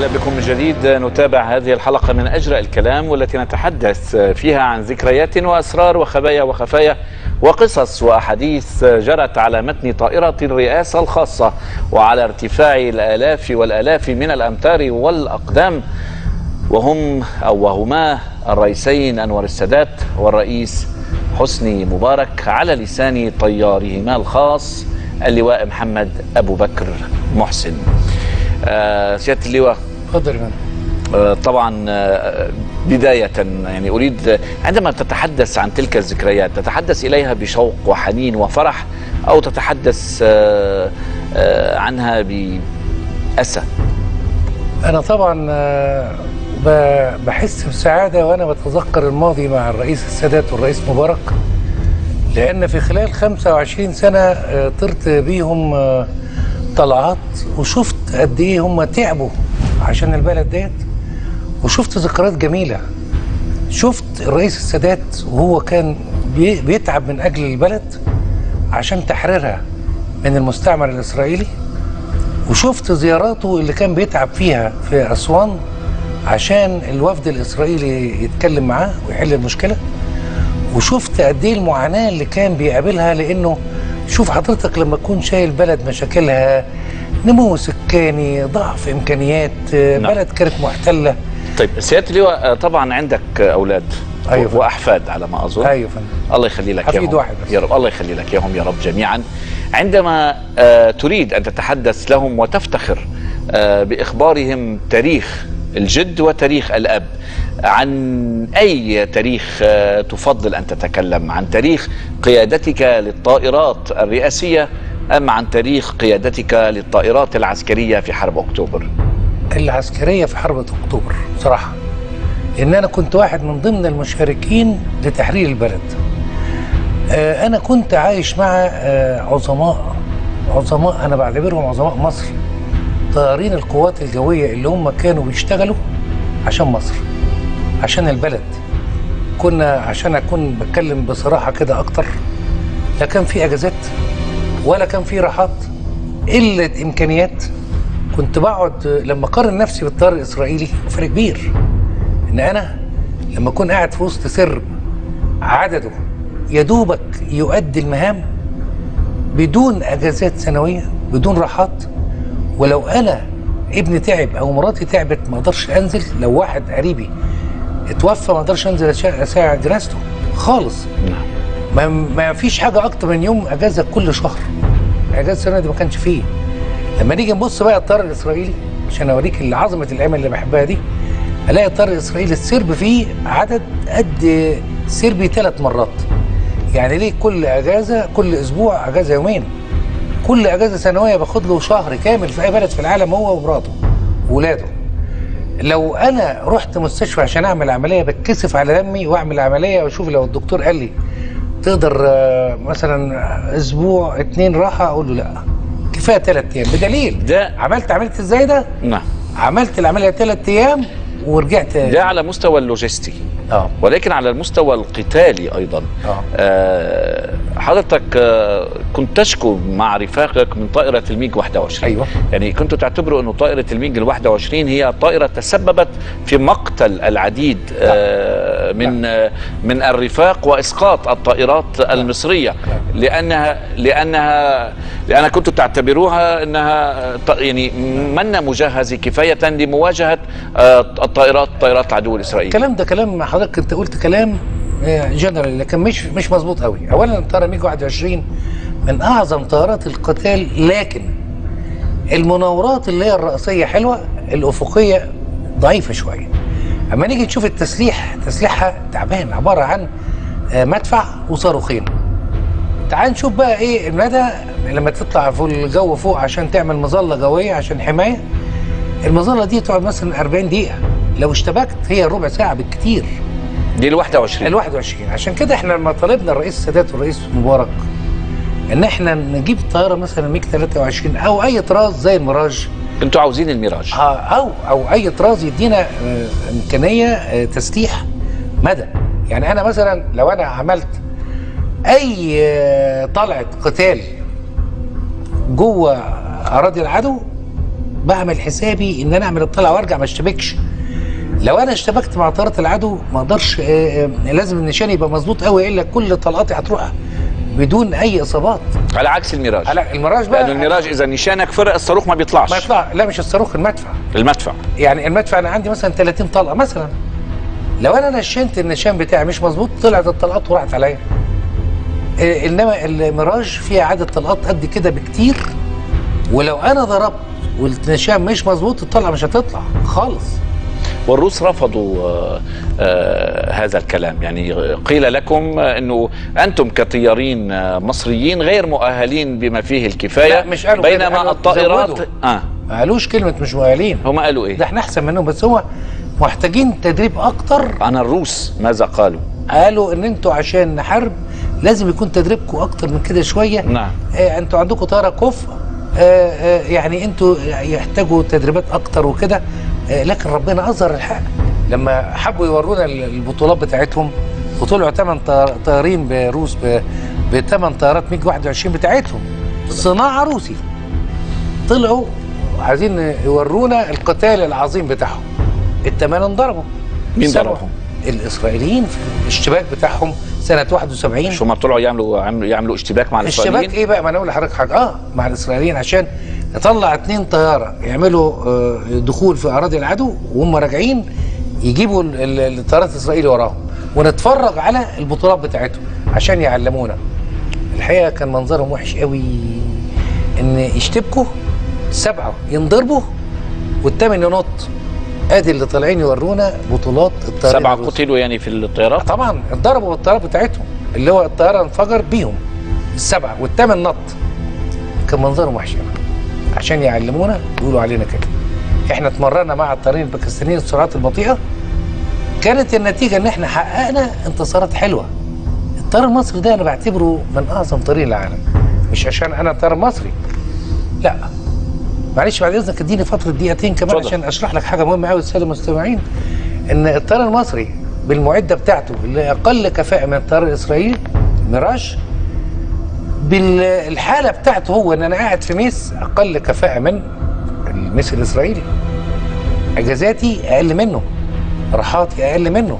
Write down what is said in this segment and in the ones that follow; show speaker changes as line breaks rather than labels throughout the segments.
اهلا بكم من جديد نتابع هذه الحلقه من اجرى الكلام والتي نتحدث فيها عن ذكريات واسرار وخبايا وخفايا وقصص واحاديث جرت على متن طائره الرئاسه الخاصه وعلى ارتفاع الالاف والالاف من الامتار والاقدام وهم او وهما الرئيسين انور السادات والرئيس حسني مبارك على لسان طيارهما الخاص اللواء محمد ابو بكر محسن. آه سياده اللواء
اتفضل يا فندم
آه طبعا آه بدايه يعني اريد عندما تتحدث عن تلك الذكريات تتحدث اليها بشوق وحنين وفرح او تتحدث آه آه عنها باسى
انا طبعا آه، ب- بحس بسعاده وانا بتذكر الماضي مع الرئيس السادات والرئيس مبارك لان في خلال 25 سنه آه، طرت بيهم آه، طلعات وشفت قد ايه هم تعبوا عشان البلد ديت وشفت ذكريات جميله شفت الرئيس السادات وهو كان بي- بيتعب من اجل البلد عشان تحريرها من المستعمر الاسرائيلي وشفت زياراته اللي كان بيتعب فيها في أسوان عشان الوفد الإسرائيلي يتكلم معاه ويحل المشكلة وشفت قد ايه المعاناة اللي كان بيقابلها لأنه شوف حضرتك لما تكون شايل بلد مشاكلها نمو سكاني ضعف إمكانيات آه،
نعم.
بلد كانت محتلة
طيب سياده اللواء آه، طبعا عندك اولاد
أيوة.
واحفاد على ما اظن
أيوة فندم
الله يخلي لك
حفيد
اياهم
واحد بس.
يا رب الله يخلي لك اياهم يا رب جميعا عندما آه، تريد ان تتحدث لهم وتفتخر آه، باخبارهم تاريخ الجد وتاريخ الاب عن اي تاريخ آه، تفضل ان تتكلم عن تاريخ قيادتك للطائرات الرئاسيه ام عن تاريخ قيادتك للطائرات العسكريه في حرب اكتوبر
العسكرية في حرب أكتوبر بصراحة لأن أنا كنت واحد من ضمن المشاركين لتحرير البلد آه، أنا كنت عايش مع آه، عظماء عظماء أنا بعتبرهم عظماء مصر طيارين القوات الجوية اللي هم كانوا بيشتغلوا عشان مصر عشان البلد كنا عشان أكون بتكلم بصراحة كده أكتر لا كان في أجازات ولا كان في راحات قلة إمكانيات كنت بقعد لما اقارن نفسي بالطيار الاسرائيلي فرق كبير ان انا لما اكون قاعد في وسط سرب عدده يا دوبك يؤدي المهام بدون اجازات سنويه بدون راحات ولو انا ابني تعب او مراتي تعبت ما اقدرش انزل لو واحد قريبي اتوفى ما اقدرش انزل أشا- اساعد جنازته خالص
نعم
ما, ما فيش حاجه اكتر من يوم اجازه كل شهر اجازه السنه دي ما كانش فيه لما نيجي نبص بقى الطيار الاسرائيلي عشان اوريك اللي عظمه الايام اللي بحبها دي الاقي الطيار الاسرائيلي السرب فيه عدد قد سربي ثلاث مرات يعني ليه كل اجازه كل اسبوع اجازه يومين كل اجازه سنويه باخد له شهر كامل في اي بلد في العالم هو ومراته وولاده لو انا رحت مستشفى عشان اعمل عمليه بتكسف على دمي واعمل عمليه واشوف لو الدكتور قال لي تقدر آه، مثلا اسبوع اتنين راحه اقول له لا كفايه ثلاث ايام بدليل
ده-
عملت عمليه ازاي ده
نعم
عملت العمليه ثلاث ايام ورجعت
ده على مستوى اللوجستي
اه
ولكن على المستوى القتالي ايضا
آه.
آه حضرتك آه كنت تشكو مع رفاقك من طائره الميج 21
أيوة.
يعني كنتوا تعتبروا انه طائره الميج ال 21 هي طائره تسببت في مقتل العديد آه من آه من الرفاق واسقاط الطائرات المصريه لانها لانها لان كنتوا تعتبروها انها ط- يعني من مجهز كفايه لمواجهه آه الطائرات طائرات العدو الاسرائيلي
الكلام ده كلام حضرتك انت قلت كلام جنرال لكن مش مش مظبوط قوي اولا الطياره ميج 21 من اعظم طيارات القتال لكن المناورات اللي هي الرئيسيه حلوه الافقيه ضعيفه شويه اما نيجي نشوف التسليح تسليحها تعبان عباره عن آه، مدفع وصاروخين تعال نشوف بقى ايه المدى لما تطلع في الجو فوق عشان تعمل مظله جويه عشان حمايه المظله دي تقعد مثلا 40 دقيقه لو اشتبكت هي ربع ساعه بالكتير
دي ال 21
ال 21 عشان كده احنا لما طالبنا الرئيس السادات والرئيس مبارك ان احنا نجيب طياره مثلا ميج 23 او اي طراز زي الميراج
انتوا عاوزين الميراج
آه، او او اي طراز يدينا آه، امكانيه آه، تسليح مدى يعني انا مثلا لو انا عملت اي آه، طلعه قتال جوه اراضي العدو بعمل حسابي ان انا اعمل الطلعه وارجع ما اشتبكش لو انا اشتبكت مع طياره العدو ما اقدرش آه، آه، لازم النشان يبقى مظبوط قوي الا كل طلقاتي هتروح بدون اي اصابات
على عكس الميراج
على المراج بقى
لانه الميراج اذا نشانك فرق الصاروخ ما بيطلعش
ما يطلع لا مش الصاروخ المدفع
المدفع
يعني المدفع انا عندي مثلا 30 طلقه مثلا لو انا نشنت النشان بتاعي مش مظبوط طلعت الطلقات وراحت عليا إيه، انما الميراج فيها عدد طلقات قد كده بكتير ولو انا ضربت والنشان مش مظبوط الطلقه مش هتطلع خالص
والروس رفضوا آه، آه، هذا الكلام يعني قيل لكم آه، انه انتم كطيارين آه، مصريين غير مؤهلين بما فيه الكفايه
لا، مش قالوا كده،
بينما
قالوا
الطائرات
زودوا.
اه
ما قالوش كلمه مش مؤهلين
هم قالوا ايه
ده احنا احسن منهم بس هو محتاجين تدريب اكتر
عن الروس ماذا قالوا
قالوا ان انتوا عشان نحارب لازم يكون تدريبكم اكتر من كده شويه
نعم.
آه انتوا عندكم طياره كفء آه آه يعني انتوا يحتاجوا تدريبات اكتر وكده آه لكن ربنا اظهر الحق لما حبوا يورونا ال- البطولات بتاعتهم وطلعوا 8 طيارين بروس ب 8 طيارات ميج 21 بتاعتهم صناعه روسي طلعوا عايزين يورونا القتال العظيم بتاعهم الثمانية انضربوا
مين
سبعة.
ضربهم؟
الاسرائيليين في الاشتباك بتاعهم سنه 71
شو ما طلعوا يعملوا يعملوا, يعملوا اشتباك مع
الاشتباك
الاسرائيليين
ايه بقى ما انا اقول لحضرتك حاجه اه مع الاسرائيليين عشان نطلع اتنين طياره يعملوا آه، دخول في اراضي العدو وهم راجعين يجيبوا ال- ال- الطيارات الاسرائيلي وراهم ونتفرج على البطولات بتاعتهم عشان يعلمونا الحقيقه كان منظرهم وحش قوي ان يشتبكوا سبعه ينضربوا والثامن ينط ادي اللي طالعين يورونا بطولات الطيارين
سبعه
الروس.
قتلوا يعني في الطيارات
طبعا اتضربوا بالطيارات بتاعتهم اللي هو الطياره انفجر بيهم السبعه والثامن نط كان منظرهم وحش قوي عشان يعلمونا يقولوا علينا كده احنا اتمرنا مع الطيارين الباكستانيين السرعات البطيئه كانت النتيجه ان احنا حققنا انتصارات حلوه الطيار المصري ده انا بعتبره من اعظم طيارين العالم مش عشان انا طيار مصري لا معلش بعد اذنك اديني فتره دقيقتين كمان
اتفضل.
عشان اشرح لك حاجه مهمه قوي للساده المستمعين ان الطيار المصري بالمعده بتاعته اللي اقل كفاءه من الطيار الاسرائيلي ميراج بالحاله بتاعته هو ان انا قاعد في ميس اقل كفاءه من الميس الاسرائيلي اجازاتي اقل منه راحاتي اقل منه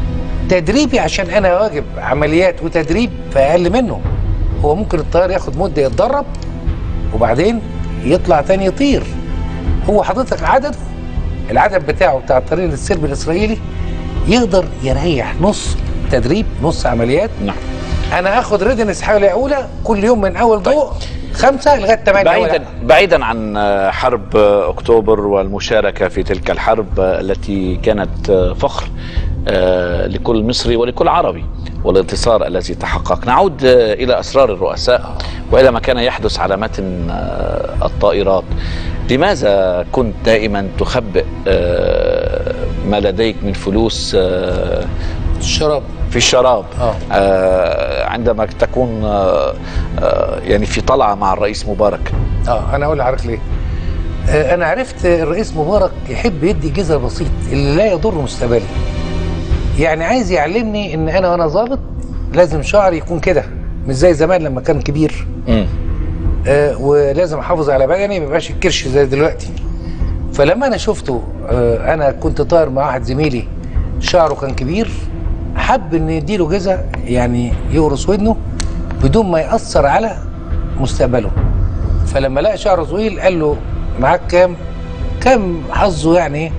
تدريبي عشان انا واجب عمليات وتدريب فاقل منه هو ممكن الطيار ياخد مده يتدرب وبعدين يطلع تاني يطير هو حضرتك عدده العدد بتاعه بتاع الطريق السرب الاسرائيلي يقدر يريح نص تدريب نص عمليات
نعم
انا اخد ريدنس حوالي اولى كل يوم من اول ضوء خمسه لغايه 8
بعيدا بعيدا عن آه، حرب آه، اكتوبر والمشاركه في تلك الحرب آه، التي كانت آه، فخر آه، لكل مصري ولكل عربي والانتصار الذي تحقق نعود آه، الى اسرار الرؤساء والى ما كان يحدث على متن آه، الطائرات لماذا كنت دائما تخبئ آه، ما لديك من فلوس آه،
الشراب
في الشراب
آه.
آه عندما تكون آه آه يعني في طلعه مع الرئيس مبارك
اه انا اقول لحضرتك ليه آه انا عرفت الرئيس مبارك يحب يدي جزء بسيط اللي لا يضر مستقبلي يعني عايز يعلمني ان انا وانا ظابط لازم شعري يكون كده مش زي زمان لما كان كبير
مم.
آه ولازم احافظ على بدني ما يبقاش الكرش زي دلوقتي فلما انا شفته آه انا كنت طاير مع واحد زميلي شعره كان كبير حب ان يديله جزء يعني يقرص ودنه بدون ما ياثر على مستقبله فلما لقى شعره طويل قال له معاك كام كام حظه يعني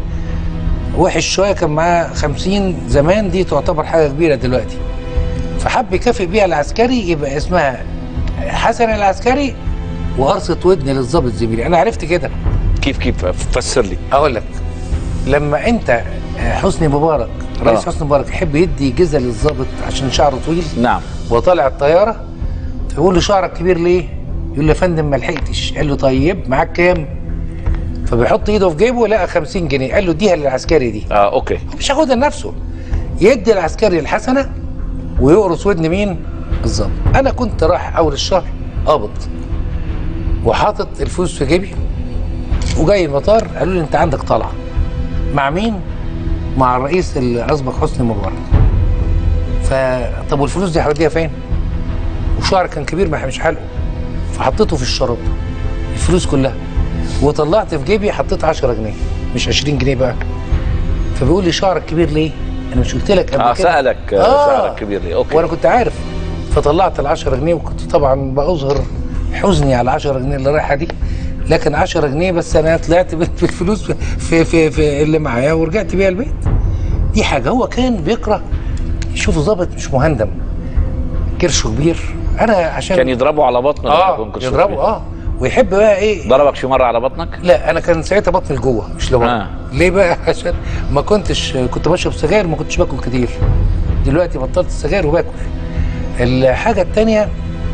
وحش شويه كان معاه 50 زمان دي تعتبر حاجه كبيره دلوقتي فحب يكافئ بيها العسكري يبقى اسمها حسن العسكري وقرصة ودن للظابط زميلي انا عرفت كده
كيف كيف فسر لي
اقول لك لما انت حسني مبارك رئيس
آه.
حسني مبارك يحب يدي جزء للظابط عشان شعره طويل
نعم
وطالع الطياره فيقول له شعرك كبير ليه؟ يقول له يا فندم ما لحقتش قال له طيب معاك كام؟ فبيحط ايده في جيبه لقى 50 جنيه قال له اديها للعسكري دي
اه اوكي
مش هاخدها لنفسه يدي العسكري الحسنه ويقرص ودن مين؟ الظابط انا كنت رايح اول الشهر قابض وحاطط الفلوس في جيبي وجاي المطار قالوا لي انت عندك طلعه مع مين؟ مع الرئيس اللي اسبق حسني مبارك فطب والفلوس دي هوديها فين؟ وشعر كان كبير ما مش حلقه فحطيته في الشراب الفلوس كلها وطلعت في جيبي حطيت 10 جنيه مش 20 جنيه بقى فبيقول لي شعرك كبير ليه؟ انا مش قلت لك قبل
اه
كده
سالك آه. شعرك كبير ليه اوكي
وانا كنت عارف فطلعت ال 10 جنيه وكنت طبعا بظهر حزني على ال 10 جنيه اللي رايحه دي لكن 10 جنيه بس انا طلعت بالفلوس في في في اللي معايا ورجعت بيها البيت دي حاجه هو كان بيكره يشوف ظابط مش مهندم كرشه كبير انا عشان
كان يضربه على بطنه لما يكون
اه
كرشه
يضربه
كبير.
اه ويحب بقى ايه
ضربك شي مره على بطنك
لا انا كان ساعتها بطني لجوه مش لورا
آه.
آه. ليه بقى عشان ما كنتش كنت بشرب سجاير ما كنتش باكل كتير دلوقتي بطلت السجاير وباكل الحاجه التانية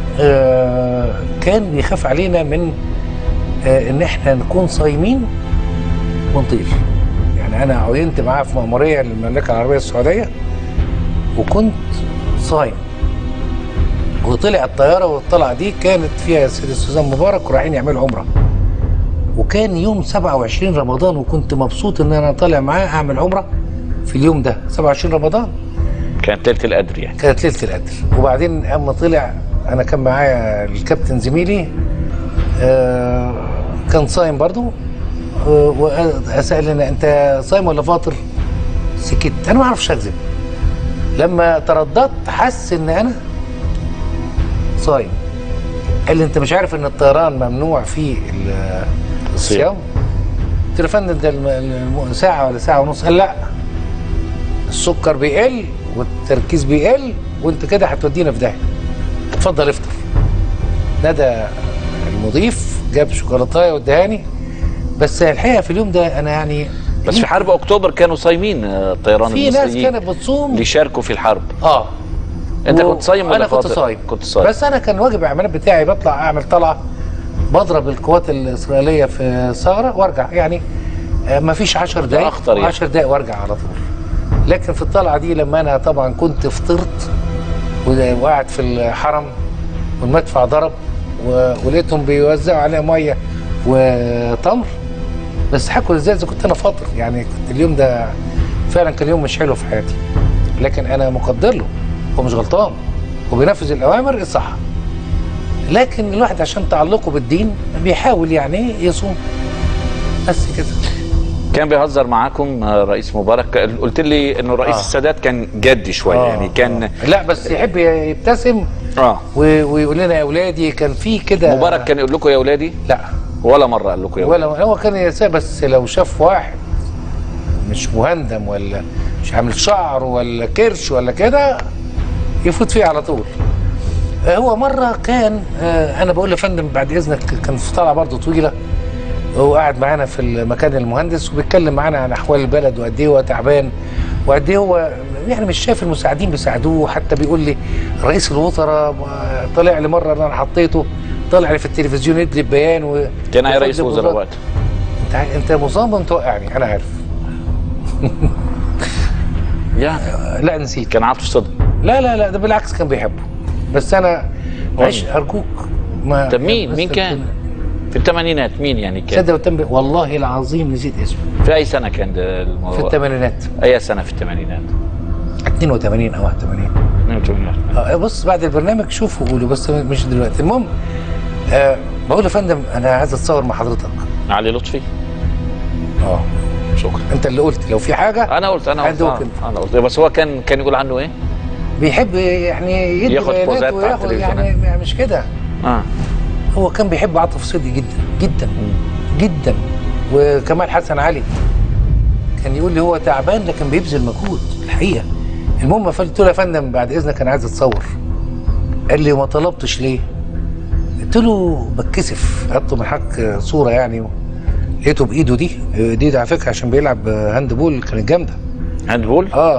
آه كان بيخاف علينا من آه ان احنا نكون صايمين ونطير يعني انا عينت معاه في مأمورية للمملكة العربية السعودية وكنت صايم وطلع الطيارة والطلعة دي كانت فيها سيد السوزان مبارك ورايحين يعملوا عمرة وكان يوم 27 رمضان وكنت مبسوط ان انا طالع معاه اعمل عمرة في اليوم ده 27 رمضان
كانت ليله القدر يعني
كانت ليله القدر وبعدين اما طلع انا كان معايا الكابتن زميلي آه كان صايم برضو آه وسالني انت صايم ولا فاطر؟ سكت انا ما اعرفش اكذب لما ترددت حس ان انا صايم قال لي انت مش عارف ان الطيران ممنوع فيه ال- الصيام؟ قلت له يا فندم ده الم- الم- ساعه ولا ساعه ونص قال لا السكر بيقل والتركيز بيقل وانت كده هتودينا في داهيه اتفضل افطر ندى المضيف جاب شوكولاتايه وادهاني بس الحقيقه في اليوم ده انا يعني
بس في حرب اكتوبر كانوا صايمين آه، الطيران
في ناس
المصريين
كانت بتصوم
اللي شاركوا في الحرب
اه
انت
و-
كنت صايم ولا
انا كنت
فاطر؟
صايم
كنت صايم
بس انا كان واجب الاعمال بتاعي بطلع اعمل طلعه بضرب القوات الاسرائيليه في ثغره وارجع يعني ما فيش 10 دقائق
أخطر يعني.
10 دقائق وارجع على طول لكن في الطلعه دي لما انا طبعا كنت فطرت و- وقاعد في الحرم والمدفع ضرب و- ولقيتهم بيوزعوا عليها ميه وتمر بس هاكل ازاي اذا كنت انا فاطر يعني كنت اليوم ده فعلا كان يوم مش حلو في حياتي لكن انا مقدر له هو مش غلطان هو بينفذ الاوامر الصح لكن الواحد عشان تعلقه بالدين بيحاول يعني يصوم بس كده
كان بيهزر معاكم آه، رئيس مبارك قلت لي انه رئيس
آه.
السادات كان جدي شويه
آه،
يعني كان
آه. لا بس يحب يبتسم
اه
و- ويقول لنا يا اولادي كان في كده
مبارك كان يقول لكم يا اولادي
لا
ولا مره قال لكم يا
ولا
اولادي
هو كان يسا بس لو شاف واحد مش مهندم ولا مش عامل شعر ولا كرش ولا كده يفوت فيه على طول آه، هو مره كان آه، انا بقول يا فندم بعد اذنك كان في طلعه برضه طويله هو قاعد معانا في المكان المهندس وبيتكلم معانا عن احوال البلد وقد ايه هو تعبان وقد ايه هو يعني مش شايف المساعدين بيساعدوه حتى بيقول لي رئيس الوزراء آه، طلع لي مره ان انا حطيته طلع لي في التلفزيون يدلي بيان و
كان أي
وفضل
رئيس وزراء
بوزارة.
وقت
انت ع- انت مصمم توقعني انا عارف
يعني
آه، لا نسيت
كان عاطف صدق
لا لا لا ده بالعكس كان بيحبه بس انا معلش ارجوك ما
طب مين
بس
مين كان في الثمانينات مين يعني كان
صدق وتنبه والله العظيم نسيت اسمه
في اي سنه كان ده الموضوع
في الثمانينات
اي سنه في الثمانينات
82 او 81 آه، بص بعد البرنامج شوفوا قولوا بس مش دلوقتي المهم آه بقول يا فندم انا عايز اتصور مع حضرتك
علي لطفي
اه
شكرا
انت اللي قلت لو في حاجه
انا قلت انا قلت
عندك
آه،
انت.
انا قلت بس هو كان كان يقول عنه ايه؟
بيحب يعني يدي
ياخد
بيانات
بوزات على
وياخد
التلفزيون.
يعني مش كده
اه
هو كان بيحب عاطف صدقي جدا جدا جدا وكمال حسن علي كان يقول لي هو تعبان لكن بيبذل مجهود الحقيقه المهم قلت له يا فندم بعد اذنك انا عايز اتصور قال لي ما طلبتش ليه قلت له بتكسف هاته من حق صوره يعني لقيته بايده دي دي على فكره عشان بيلعب هاند بول كانت جامده
هاند بول
اه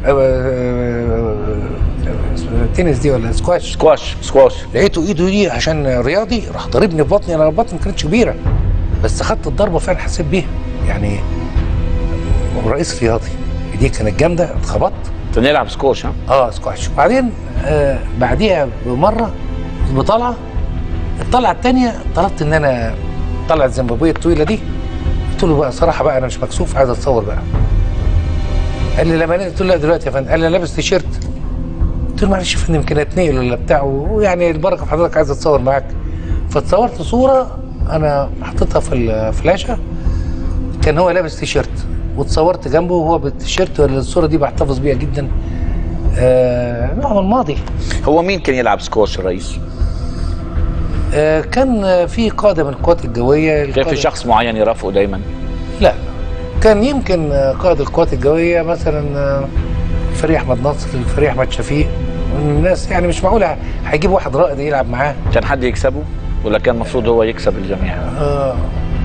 تنس دي ولا سكواش
سكواش سكواش
لقيته ايده دي عشان رياضي راح ضاربني في بطني انا بطني ما كانتش كبيره بس خدت الضربه فعلا حسيت بيها يعني رئيس رياضي دي كانت جامده اتخبطت
نلعب سكوش ها
اه سكواش وبعدين آه بعديها بمره بطلعه الطلعه الثانيه طلبت ان انا طلعت الزيمبابويه الطويله دي قلت له بقى صراحه بقى انا مش مكسوف عايز اتصور بقى قال لي لما قلت له لا دلوقتي يا فندم قال لي أنا لابس تيشيرت قلت له معلش يا فندم يمكن اتنقل ولا بتاع ويعني البركه في حضرتك عايز اتصور معاك فاتصورت صوره انا حطيتها في الفلاشه كان هو لابس تيشيرت واتصورت جنبه وهو بالتيشيرت الصوره دي بحتفظ بيها جدا آه نوع من الماضي
هو مين كان يلعب سكوش الرئيس؟
آه كان آه، في قاده من القوات الجويه
كان في
القادة-
شخص معين يرافقه دايما
لا كان يمكن آه، قائد القوات الجويه مثلا آه، الفريق احمد نصر الفريق احمد شفيق من الناس يعني مش معقول هيجيب واحد رائد يلعب معاه
كان حد يكسبه ولا كان المفروض هو يكسب الجميع؟
آه.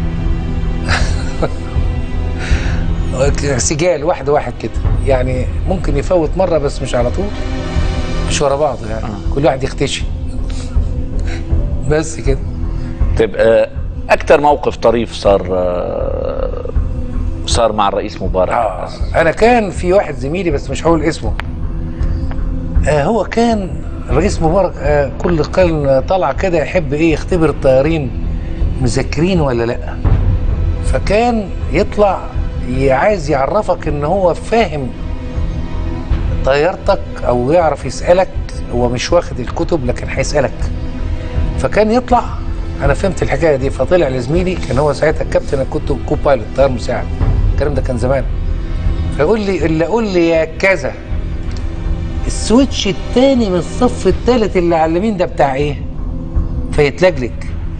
سجال واحد واحد كده يعني ممكن يفوت مره بس مش على طول مش ورا بعض يعني كل واحد يختشي بس كده
طيب آه، اكثر موقف طريف صار آه، صار مع الرئيس مبارك
آه. انا كان في واحد زميلي بس مش هقول اسمه آه هو كان الرئيس مبارك آه كل كان طلع كده يحب ايه يختبر الطيارين مذاكرين ولا لا فكان يطلع ي- عايز يعرفك ان هو فاهم طيارتك او يعرف يسالك هو مش واخد الكتب لكن هيسالك فكان يطلع انا فهمت الحكايه دي فطلع لزميلي كان هو ساعتها الكابتن انا كنت كو بايلوت طيار مساعد الكلام ده كان زمان فيقول لي اللي قول لي يا كذا السويتش التاني من الصف التالت اللي على اليمين ده بتاع ايه فيتلجلج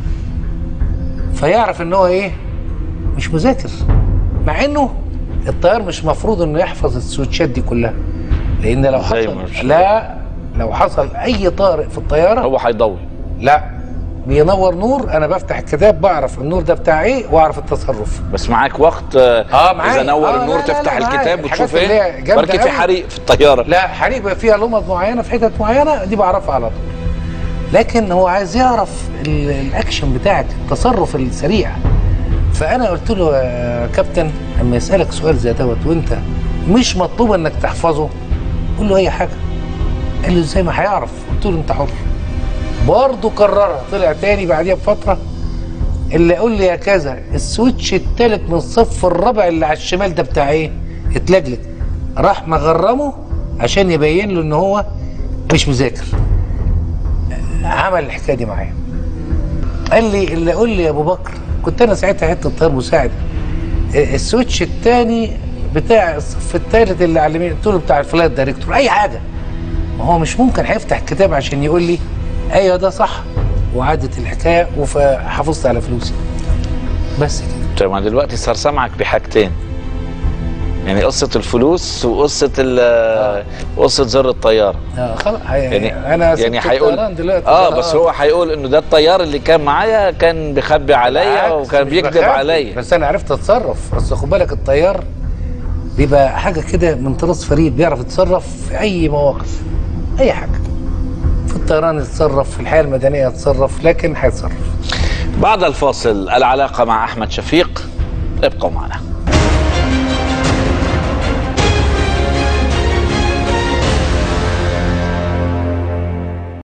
فيعرف ان هو ايه مش مذاكر مع انه الطيار مش مفروض انه يحفظ السويتشات دي كلها لان لو
زي ما مش-
حصل لا لو حصل اي طارئ في الطياره
هو حيضوي
لا بينور نور انا بفتح الكتاب بعرف النور ده بتاع ايه واعرف التصرف
بس معك وقت آه،
آه، معايا.
اذا نور
آه،
النور
لا، لا،
تفتح
لا، معايا.
الكتاب
الحاجات
وتشوف
اللي هي
ايه
جامدة
بركي في
أوي. حريق
في الطياره
لا حريق بقى فيها لمض معينه في حتت معينه دي بعرفها على طول لكن هو عايز يعرف ال- الاكشن بتاعك التصرف السريع فانا قلت له يا كابتن اما يسالك سؤال زي دوت وانت مش مطلوب انك تحفظه قول له اي حاجه قال له ازاي ما هيعرف قلت له انت حر برضه كررها طلع تاني بعديها بفتره اللي يقول لي يا كذا السويتش التالت من الصف الرابع اللي على الشمال ده بتاع ايه اتلجلج راح مغرمه عشان يبين له ان هو مش مذاكر عمل الحكايه دي معايا قال لي اللي قول لي يا ابو بكر كنت انا ساعتها حته طيار مساعد السويتش الثاني بتاع الصف الثالث اللي على اليمين قلت له بتاع الفلايت دايركتور اي حاجه ما هو مش ممكن هيفتح الكتاب عشان يقول لي ايوه ده صح وعادت الحكايه وحافظت على فلوسي بس كده
طيب ما دلوقتي صار سمعك بحاجتين يعني قصة الفلوس وقصة ال وقصة زر الطيارة
آه خلاص
يعني
انا سبت
يعني هيقول
الطيران دلوقتي
اه بس هو هيقول انه ده الطيار اللي كان معايا كان بيخبي عليا
بالعكس،
وكان
مش
بيكذب
بخاف.
عليا
بس انا عرفت اتصرف بس خد بالك الطيار بيبقى حاجه كده من طراز فريد بيعرف يتصرف في اي مواقف اي حاجه في الطيران يتصرف في الحياه المدنيه يتصرف لكن هيتصرف
بعد الفاصل العلاقة مع أحمد شفيق ابقوا معنا